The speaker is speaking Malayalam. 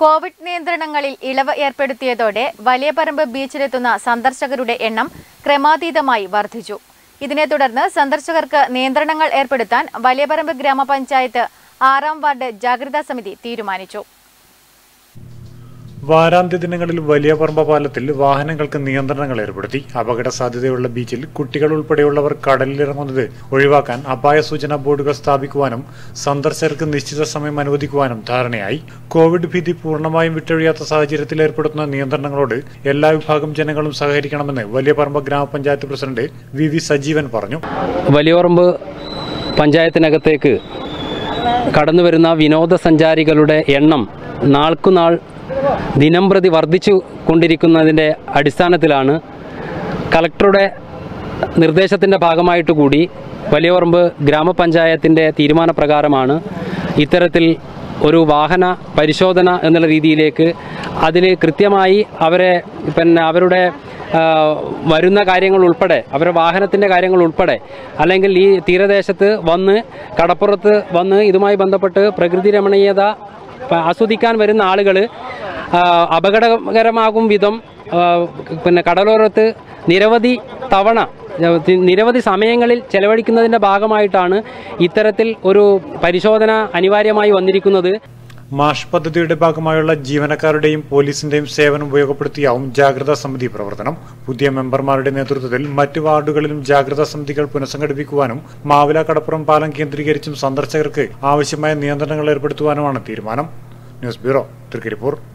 കോവിഡ് നിയന്ത്രണങ്ങളിൽ ഇളവ് ഏർപ്പെടുത്തിയതോടെ വലിയപറമ്പ് ബീച്ചിലെത്തുന്ന സന്ദർശകരുടെ എണ്ണം ക്രമാതീതമായി വർദ്ധിച്ചു ഇതിനെ തുടർന്ന് സന്ദർശകർക്ക് നിയന്ത്രണങ്ങൾ ഏർപ്പെടുത്താൻ വലിയപറമ്പ് ഗ്രാമപഞ്ചായത്ത് ആറാം വാർഡ് ജാഗ്രതാ സമിതി തീരുമാനിച്ചു വാരാന്ത്യ ദിനങ്ങളിൽ വലിയ പറമ്പ പാലത്തിൽ വാഹനങ്ങൾക്ക് നിയന്ത്രണങ്ങൾ ഏർപ്പെടുത്തി അപകട സാധ്യതയുള്ള ബീച്ചിൽ കുട്ടികൾ ഉൾപ്പെടെയുള്ളവർ കടലിലിറങ്ങുന്നത് ഒഴിവാക്കാൻ അപായ സൂചനാ ബോർഡുകൾ സ്ഥാപിക്കുവാനും സന്ദർശകർക്ക് നിശ്ചിത സമയം അനുവദിക്കുവാനും ധാരണയായി കോവിഡ് ഭീതി പൂർണ്ണമായും വിട്ടൊഴിയാത്ത സാഹചര്യത്തിൽ ഏർപ്പെടുത്തുന്ന നിയന്ത്രണങ്ങളോട് എല്ലാ വിഭാഗം ജനങ്ങളും സഹകരിക്കണമെന്ന് വലിയ പറമ്പ ഗ്രാമപഞ്ചായത്ത് പ്രസിഡന്റ് വി വി സജീവൻ പറഞ്ഞു വലിയോറമ്പ് പഞ്ചായത്തിനകത്തേക്ക് കടന്നു വരുന്ന വിനോദസഞ്ചാരികളുടെ എണ്ണം നാൾക്കുനാൾ ദിനം പ്രതി വർദ്ധിച്ചു കൊണ്ടിരിക്കുന്നതിൻ്റെ അടിസ്ഥാനത്തിലാണ് കളക്ടറുടെ നിർദ്ദേശത്തിൻ്റെ ഭാഗമായിട്ട് കൂടി വലിയോറമ്പ് ഗ്രാമപഞ്ചായത്തിൻ്റെ തീരുമാനപ്രകാരമാണ് ഇത്തരത്തിൽ ഒരു വാഹന പരിശോധന എന്നുള്ള രീതിയിലേക്ക് അതിൽ കൃത്യമായി അവരെ പിന്നെ അവരുടെ ആ, വരുന്ന കാര്യങ്ങൾ ഉൾപ്പെടെ അവരുടെ വാഹനത്തിൻ്റെ കാര്യങ്ങൾ ഉൾപ്പെടെ അല്ലെങ്കിൽ ഈ തീരദേശത്ത് വന്ന് കടപ്പുറത്ത് വന്ന് ഇതുമായി ബന്ധപ്പെട്ട് പ്രകൃതി രമണീയത പ- ആസ്വദിക്കാൻ വരുന്ന ആളുകൾ അപകടകരമാകും വിധം ആ, പിന്നെ കടലോരത്ത് നിരവധി തവണ ആ, തി- നിരവധി സമയങ്ങളിൽ ചെലവഴിക്കുന്നതിൻ്റെ ഭാഗമായിട്ടാണ് ഇത്തരത്തിൽ ഒരു പരിശോധന അനിവാര്യമായി വന്നിരിക്കുന്നത് മാഷ് പദ്ധതിയുടെ ഭാഗമായുള്ള ജീവനക്കാരുടെയും പോലീസിന്റെയും സേവനം ഉപയോഗപ്പെടുത്തിയാവും ജാഗ്രതാ സമിതി പ്രവർത്തനം പുതിയ മെമ്പർമാരുടെ നേതൃത്വത്തിൽ മറ്റ് വാർഡുകളിലും ജാഗ്രതാ സമിതികൾ പുനഃസംഘടിപ്പിക്കുവാനും മാവില കടപ്പുറം പാലം കേന്ദ്രീകരിച്ചും സന്ദർശകർക്ക് ആവശ്യമായ നിയന്ത്രണങ്ങൾ ഏർപ്പെടുത്തുവാനുമാണ് തീരുമാനം ന്യൂസ് ബ്യൂറോ തൃക്കരിപ്പൂർ